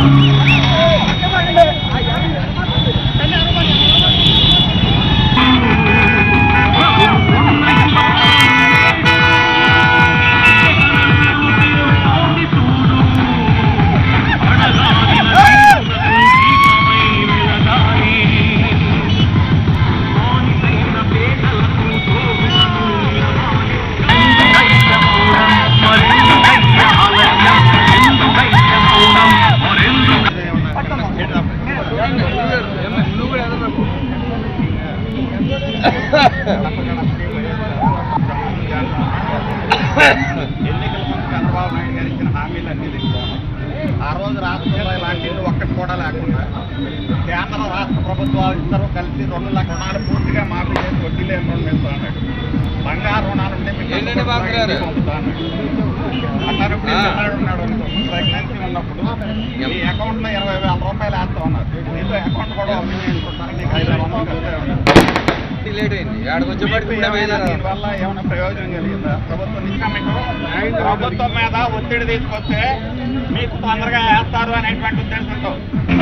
ఎన్నికల ముందు చంద్రబాబు నాయుడు గారు ఇచ్చిన హామీలన్నీ తీసుకోవాలి ఆ రోజు రాష్ట్రంలో ఇలాంటి ఇల్లు ఒక్కటి కూడా లేకుండా కేంద్ర రాష్ట్ర ప్రభుత్వాలు ఇద్దరు కలిసి రెండు లక్షల రుణాలు పూర్తిగా మాఫీ చేసి వడ్డీ లేని రుణం ఇస్తా అన్నాడు బంగారు రుణాలు ఉంటే మీకు ఏంటండి బాబు గారు? పంపుతా అన్నాడు. అన్నారు ఇప్పుడు ఆ. పిల్లాడు ఉన్నాడు అనుకో, ప్రెగ్నెన్సీ ఉన్నప్పుడు మీ అకౌంట్ లో ఇరవై వేల రూపాయలు వేస్తా ఉన్నారు నీతో అకౌంట్ కూడా ఓపెన్ చేసుకుంటాను నీకు ఐదు వేల వందలు కలిసే ఉన్నారు లేట్ అయింది ఏడకి వచ్చేప్పటికి కూడా వేయలేరు దీనివల్ల ఏమైనా ప్రయోజనం కలిగిందా ప్రభుత్వం ఇంకా మీకు ప్రభుత్వం మీద ఒత్తిడి తీసుకొస్తే మీకు తొందరగా వేస్తారు అనేటువంటి ఉద్దేశంతో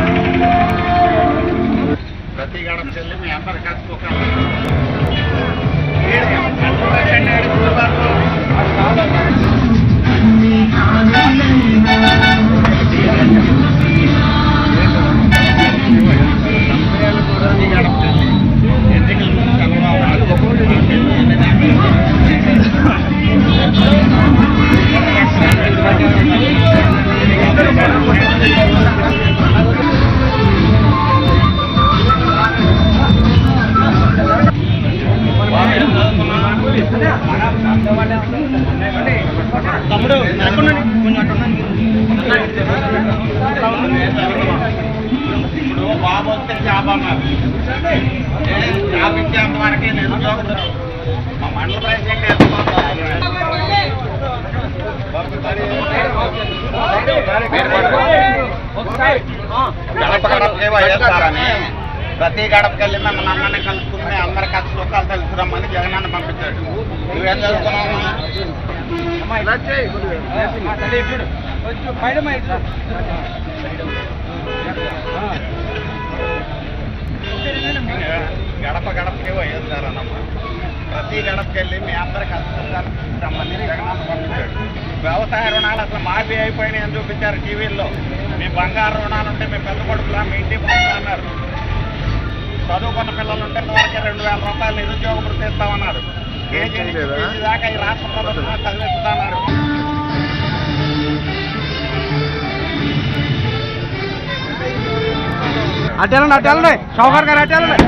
ప్రతి గడప చెల్లి మీ అందరి ఖర్చు ఒక ప్రతి గడప చెల్లి ఎన్నికల ముందు చంద్రబాబు నాయుడు తమ్ముడు ఇప్పుడు బాబు వస్తే జాబ్ అన్నారు ఏ, జాబ్ ఇచ్చేంత వరకే నిరుద్యోగులు మా మండల ప్రెసిడెంట్ గడప గడపకే వైఎస్ఆరని ప్రతి గడపకి వెళ్ళి మిమ్మల్ని అందరినీ కలుసుకుని అందరి కష్ట సుఖాలు తెలుసురమ్మని జగన్ అన్న పంపించాడు నువ్వేం చదువుకున్నావమ్మా గడప గడపకే వైఎస్ఆరనమ్మా ప్రతి గడపకి వెళ్ళి మీ అందరి కష్ట సుఖాలు రమ్మని జగన్ అన్న పంపించాడు వ్యవసాయ రుణాలు అసలు మాఫీ అయిపోయినాయి అని చూపించారు టీవీల్లో మీ బంగారు రుణాలు ఉంటే మీ పెద్ద కొడుకులా మీ ఇంటి పనులు అన్నారు చదువుకున్న పిల్లలు ఉంటే వరకే రెండు వేల రూపాయలు నిరుద్యోగ వృత్తి ఇస్తామన్నారు కేజీ నుంచి పీజీ దాకా ఈ రాష్ట్ర ప్రభుత్వం చదివిస్తున్నారు అట్టెలండి అట్టెలండి షౌకర్ గారు అట్టెలండి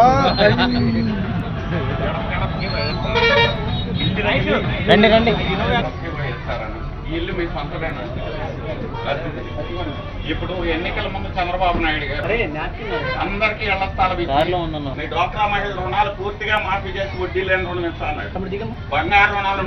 రండి, రండి. ఈ ఇల్లు మీ సొంతమేనా ఇప్పుడు ఎన్నికల ముందు చంద్రబాబు నాయుడు గారు అందరికీ ఇళ్ల స్థలం ఇచ్చి, మీ డ్వాక్రా మహిళల రుణాలు పూర్తిగా మాఫీ చేసి వడ్డీ లేని రుణం ఇస్తాను బంగారు రుణాలు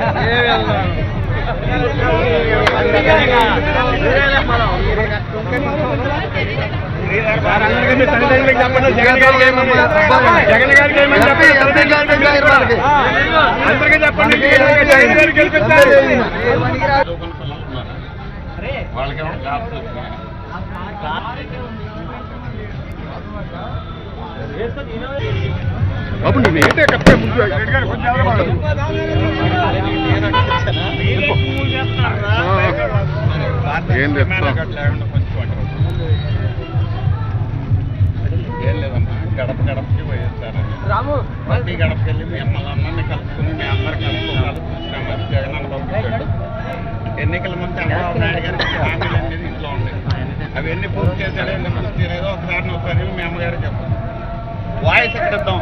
జగన్ గారికి ఏమని చెప్పండి అందరికీ చెప్పండి జగన్ గారికి గెలిపిస్తారు చదువుకున్న పిల్లలు ఉన్నారా? వాళ్ళకి ఏమైనా జాబ్స్ వచ్చినాయా? బాబు నువ్వు ఏంటే కప్పే ముందు కొంచెం ఎదరబాటు. ఏం తెస్తా? ఏం లేదమ్మా గడప గడపకి పోయేస్తారు ప్రతి గడపకి వెళ్ళి మీ అమ్మల అమ్మని కలుసుకుని మీ అందరు కలుసుకోవాలి చూసినామని జగన్ అన్న పంపించాడు ఎన్నికల ముందు చంద్రబాబు నాయుడు గారికి హామీలు అనేది ఇంట్లో ఉన్నాయి అవన్నీ పూర్తి చేశాడో ఎన్ని పూర్తి చేయలేదో ఒకసారి నువ్వు ఒకసారి మీ అమ్మగారికి చెప్పు వాయిస్ ఎక్కడ ఇద్దాం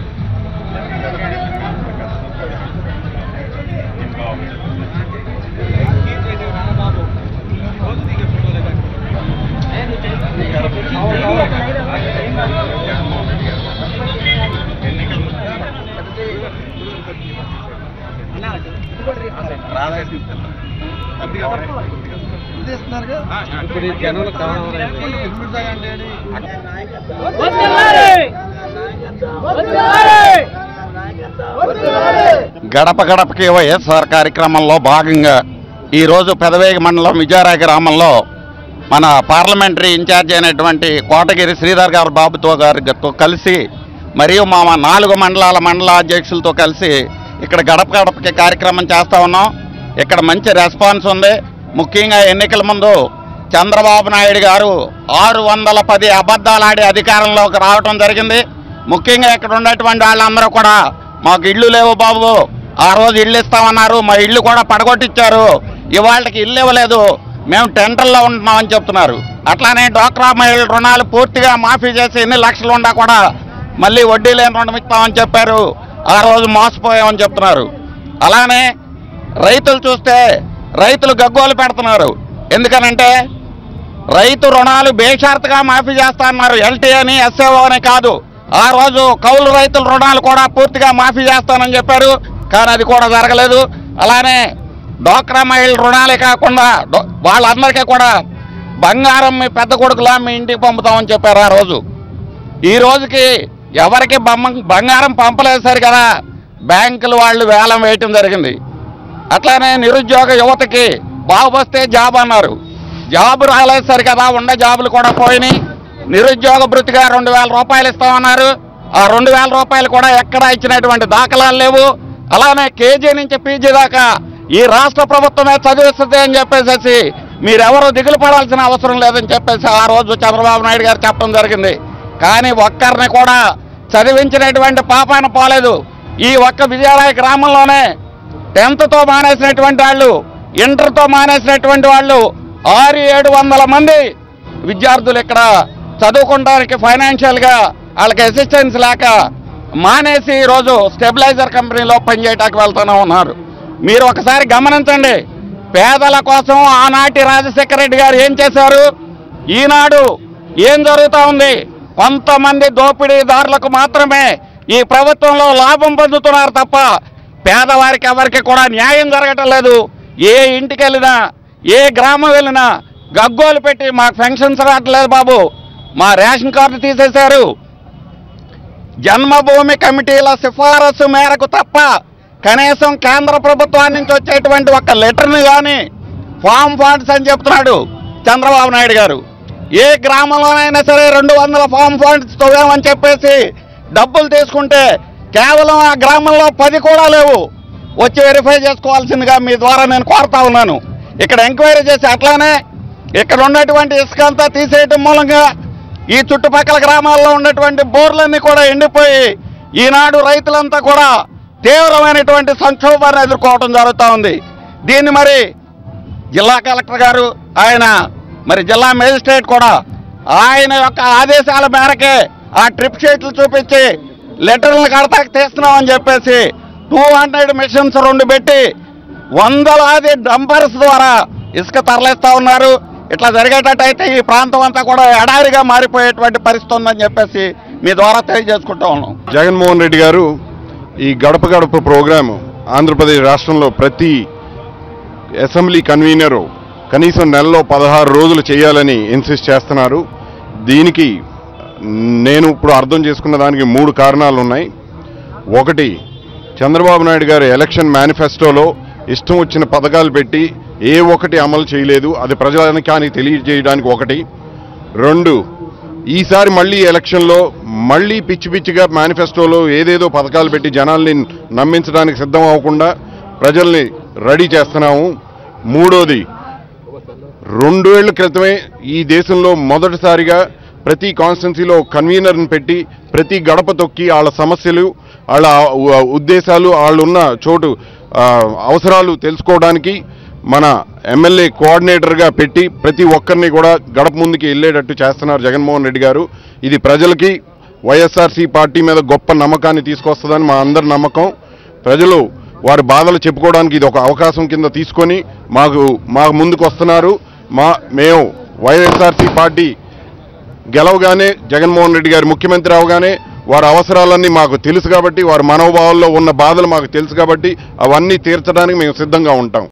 ఎన్నికల ముందు రాధాకృష్ణ ఇప్పుడు ఈ జనంలో గడప గడపకి వైఎస్ఆర్ కార్యక్రమంలో భాగంగా ఈరోజు పెదవేగి మండలం విజయరాయ గ్రామంలో మన పార్లమెంటరీ ఇన్ఛార్జ్ అయినటువంటి కోటగిరి శ్రీధర్ గారు బాబుతో గారితో కలిసి మరియు మా మా నాలుగు మండలాల మండల అధ్యక్షులతో కలిసి ఇక్కడ గడప గడపకి కార్యక్రమం చేస్తా ఉన్నాం ఇక్కడ మంచి రెస్పాన్స్ ఉంది ముఖ్యంగా ఎన్నికల ముందు చంద్రబాబు నాయుడు గారు ఆరు వందల పది అబద్ధాలు ఆడి అధికారంలోకి రావడం జరిగింది ముఖ్యంగా ఇక్కడ ఉన్నటువంటి వాళ్ళందరూ కూడా మాకు ఇళ్ళు లేవు బాబు ఆ రోజు ఇల్లు ఇస్తామన్నారు మా ఇల్లు కూడా పడగొట్టించారు ఇవాళకి ఇల్లు ఇవ్వలేదు మేము టెంటల్లో ఉంటున్నామని చెప్తున్నారు అట్లానే డ్వాక్రా మహిళల రుణాలు పూర్తిగా మాఫీ చేసి ఎన్ని లక్షలు ఉండా కూడా మళ్ళీ వడ్డీ లేని రుణం ఇస్తామని చెప్పారు ఆ రోజు మోసపోయామని చెప్తున్నారు అలానే రైతులు చూస్తే రైతులు గగ్గోలు పెడుతున్నారు ఎందుకనంటే రైతు రుణాలు బేషరతుగా మాఫీ చేస్తా అన్నారు ఎల్టీ అని ఎస్ఏఓ అని కాదు ఆ రోజు కౌలు రైతుల రుణాలు కూడా పూర్తిగా మాఫీ చేస్తానని చెప్పారు కానీ అది కూడా జరగలేదు అలానే డోక్రా మహిళల రుణాలే కాకుండా డో- వాళ్ళందరికీ కూడా బంగారం మీ పెద్ద కొడుకులా మీ ఇంటికి పంపుతామని చెప్పారు ఆ రోజు ఈ రోజుకి ఎవరికి బొమ్మ బంగారం పంపలేదు సరి కదా బ్యాంకులు వాళ్ళు వేలం వేయటం జరిగింది అట్లానే నిరుద్యోగ యువతకి బాబు వస్తే జాబ్ అన్నారు జాబ్ రాలేదు సరి కదా ఉన్న జాబులు కూడా పోయినాయి నిరుద్యోగ భృతిగా రెండు వేల రూపాయలు ఇస్తామన్నారు ఆ రెండు వేల రూపాయలు కూడా ఎక్కడ ఇచ్చినటువంటి దాఖలాలు లేవు అలానే కేజీ నుంచి పీజీ దాకా ఈ రాష్ట్ర ప్రభుత్వమే చదివిస్తుంది అని చెప్పేసి మీరెవరూ దిగులు పడాల్సిన అవసరం లేదని చెప్పేసి ఆ రోజు చంద్రబాబు నాయుడు గారు చెప్పడం జరిగింది కానీ ఒక్కరిని కూడా చదివించినటువంటి పాపాన పోలేదు ఈ ఒక్క విజయరాయ గ్రామంలోనే టెన్త్తో మానేసినటువంటి వాళ్ళు ఇంటర్తో మానేసినటువంటి వాళ్ళు ఆరు ఏడు వందల మంది విద్యార్థులు ఇక్కడ చదువుకోవడానికి ఫైనాన్షియల్గా వాళ్ళకి అసిస్టెన్స్ లేక మానేసి ఈరోజు స్టెబిలైజర్ కంపెనీలో పనిచేయటానికి వెళ్తూనే ఉన్నారు మీరు ఒకసారి గమనించండి పేదల కోసం ఆనాటి రాజశేఖర రెడ్డి గారు ఏం చేశారు ఈనాడు ఏం జరుగుతూ ఉంది కొంతమంది దోపిడీదారులకు మాత్రమే ఈ ప్రభుత్వంలో లాభం పొందుతున్నారు తప్ప పేదవారికి ఎవరికి కూడా న్యాయం జరగటం లేదు ఏ ఇంటికి వెళ్ళినా ఏ గ్రామం వెళ్ళినా గగ్గోలు పెట్టి మాకు పెన్షన్స్ రావట్లేదు బాబు మా రేషన్ కార్డు తీసేశారు జన్మభూమి కమిటీల సిఫారసు మేరకు తప్ప కనీసం కేంద్ర ప్రభుత్వాన్ని నుంచి వచ్చేటువంటి ఒక లెటర్ని కానీ ఫామ్ ఫండ్స్ అని చెప్తున్నాడు చంద్రబాబు నాయుడు గారు ఏ గ్రామంలోనైనా సరే రెండు వందల ఫామ్ ఫండ్స్ తవ్వామని చెప్పేసి డబ్బులు తీసుకుంటే కేవలం ఆ గ్రామంలో పది కూడా లేవు వచ్చి వెరిఫై చేసుకోవాల్సిందిగా మీ ద్వారా నేను కోరుతా ఉన్నాను ఇక్కడ ఎంక్వైరీ చేసి అట్లానే ఇక్కడ ఉన్నటువంటి ఇసుక అంతా తీసేయటం మూలంగా ఈ చుట్టుపక్కల గ్రామాల్లో ఉన్నటువంటి బోర్లన్నీ కూడా ఎండిపోయి ఈనాడు రైతులంతా కూడా తీవ్రమైనటువంటి సంక్షోభాన్ని ఎదుర్కోవడం జరుగుతూ ఉంది దీన్ని మరి జిల్లా కలెక్టర్ గారు ఆయన మరి జిల్లా మేజిస్ట్రేట్ కూడా ఆయన యొక్క ఆదేశాల మేరకే ఆ ట్రిప్ షీట్లు చూపించి లెటర్లను కడతాకి తీస్తున్నామని చెప్పేసి టూ హండ్రెడ్ మిషన్స్ రెండు పెట్టి వందలాది డంపర్స్ ద్వారా ఇసుక తరలిస్తా ఉన్నారు ఇట్లా జరిగేటట్టయితే ఈ ప్రాంతం అంతా కూడా ఎడారిగా మారిపోయేటువంటి పరిస్థితి ఉందని చెప్పేసి మీ ద్వారా తెలియజేసుకుంటా ఉన్నాం జగన్మోహన్ రెడ్డి గారు ఈ గడప గడప ప్రోగ్రాము ఆంధ్రప్రదేశ్ రాష్ట్రంలో ప్రతి అసెంబ్లీ కన్వీనరు కనీసం నెలలో పదహారు రోజులు చేయాలని ఇన్సిస్ట్ చేస్తున్నారు దీనికి నేను ఇప్పుడు అర్థం చేసుకున్న దానికి మూడు కారణాలు ఉన్నాయి ఒకటి చంద్రబాబు నాయుడు గారు ఎలక్షన్ మేనిఫెస్టోలో ఇష్టం వచ్చిన పథకాలు పెట్టి ఏ ఒక్కటి అమలు చేయలేదు అది ప్రజానికానికి తెలియజేయడానికి ఒకటి రెండు ఈసారి మళ్ళీ ఎలక్షన్లో మళ్ళీ పిచ్చి పిచ్చిగా మేనిఫెస్టోలో ఏదేదో పథకాలు పెట్టి జనాల్ని నమ్మించడానికి సిద్ధం అవ్వకుండా ప్రజల్ని రెడీ చేస్తున్నాము మూడోది రెండేళ్ల క్రితమే ఈ దేశంలో మొదటిసారిగా ప్రతి కాన్స్టిట్యున్సీలో కన్వీనర్ని పెట్టి ప్రతి గడప తొక్కి వాళ్ళ సమస్యలు వాళ్ళ ఉ- ఉద్దేశాలు వాళ్ళు ఉన్న చోటు ఆ, అవసరాలు తెలుసుకోవడానికి మన ఎమ్మెల్యే కోఆర్డినేటర్గా పెట్టి ప్రతి ఒక్కరిని కూడా గడప ముందుకి వెళ్ళేటట్టు చేస్తున్నారు జగన్మోహన్ రెడ్డి గారు ఇది ప్రజలకి వైఎస్ఆర్సీ పార్టీ మీద గొప్ప నమ్మకాన్ని తీసుకొస్తుందని మా అందరి నమ్మకం ప్రజలు వారి బాధలు చెప్పుకోవడానికి ఇది ఒక అవకాశం కింద తీసుకొని మాకు మాకు ముందుకు వస్తున్నారు మా మేము వైఎస్ఆర్సీ పార్టీ గెలవగానే జగన్మోహన్ రెడ్డి గారు ముఖ్యమంత్రి అవగానే వారి అవసరాలన్నీ మాకు తెలుసు కాబట్టి వారి మనోభావాల్లో ఉన్న బాధలు మాకు తెలుసు కాబట్టి అవన్నీ తీర్చడానికి మేము సిద్ధంగా ఉంటాం